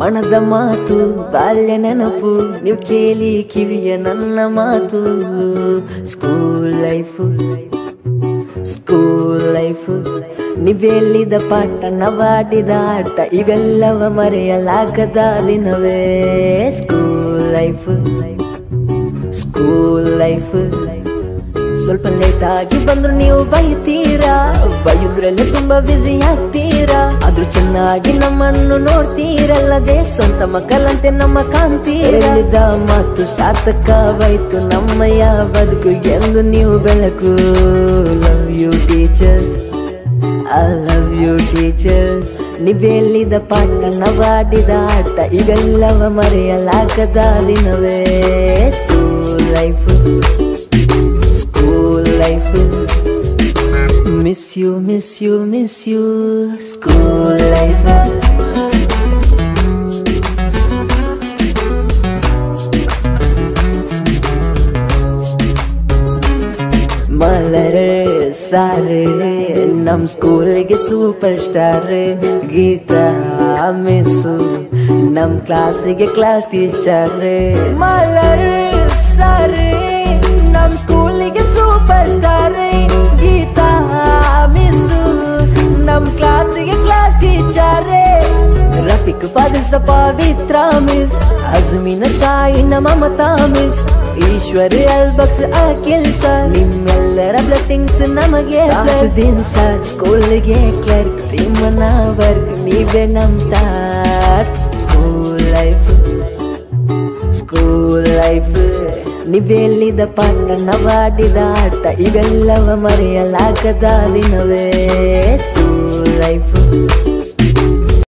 ಮನದ ಮಾತು ಬಾಲ್ಯ ನೆನಪು ನೀವು ಕೇಳಿ ಕಿವಿಯ ನನ್ನ ಮಾತು ಸ್ಕೂಲ್ ಲೈಫು ಸ್ಕೂಲ್ ಲೈಫು ನೀವೆಲ್ಲಿದ ಪಾಠ ನವಾಡಿದ ಆಟ ಇವೆಲ್ಲವ ಮರೆಯಲಾಗದ ದಿನವೇ ಸ್ಕೂಲ್ ಲೈಫ್ ಸ್ಕೂಲ್ ಲೈಫ್ ಸ್ವಲ್ಪ ಲೇಟ್ ಆಗಿ ಬಂದ್ರು ನೀವು ಬೈತೀರಾ ಬೈದ್ರಲ್ಲೇ ತುಂಬಾ ಬ್ಯುಸಿ ಆಗ್ತೀರಾ ಆದ್ರೂ ಚೆನ್ನಾಗಿ ನಮ್ಮನ್ನು ನೋಡ್ತೀರಲ್ಲದೆ ಸ್ವಂತ ಮಕ್ಕಳಂತೆ ನಮ್ಮ ಕಾಂತೀರಲ್ಲಿದ್ದ ಮಾತು ಸಾರ್ಥಕವಾಯ್ತು ನಮ್ಮಯ್ಯ ಬದುಕು ಎಂದು ನೀವು ಬೆಳಕು love you teachers I love you teachers ನೀವೆಲ್ಲಿದ ಪಾಠ ನವಾಡಿದ ಆಟ ಇವೆಲ್ಲವ ಮರೆಯಲಾಗದ ದಿನವೇ school life school life miss you miss you miss you school life ಮಲರೆ ಸಾರೆ ನಮ್ ಸ್ಕೂಲ್ಗೆ ಸೂಪರ್ ಸ್ಟಾರ್ ಗೀತಾ ಮಿಸ್ಸು ನಮ್ ಕ್ಲಾಸಿಗೆ ಕ್ಲಾಸ್ ಟೀಚರ್ ಮಲರೆ ಸಾರೆ ನಮ್ ಸ್ಕೂಲಿಗೆ ಸೂಪರ್ ಸ್ಟಾರ್ ಗೀತಾ ಮಿಸ್ಸು ನಮ್ ಕ್ಲಾಸಿಗೆ ಕ್ಲಾಸ್ ಟೀಚರ್ ರಫಿಕ್ ಫಾದಿಲ್ ಸ ಪವಿತ್ರ ಮಿಸ್ ಅಜ್ಮಿನ ಶಾಯಿನ ಮಮತಾ ಮಿಸ್ ಈಶ್ವರಿ ಅಲ್ಬಕ್ಸ್ ಅಖಿಲ್ ಸರ್ ನಿಮ್ಮೆಲ್ಲರ ಬ್ಲೆಸ್ಸಿಂಗ್ಸ್ ನಮಗೆ ದಿನ ಸರ್ ಸ್ಕೂಲ್ಗೆ ಕ್ಲರ್ಕ್ ಸಿಮನ ವರ್ಕ್ ನೀವೇ ನಮ್ stars school life school life ನೀವೆಲ್ಲಿದ ಪಾಠ ನವಾಡಿದ ಆಟ ಇವೆಲ್ಲವ ಮರೆಯಲಾಗದ ದಿನವೇ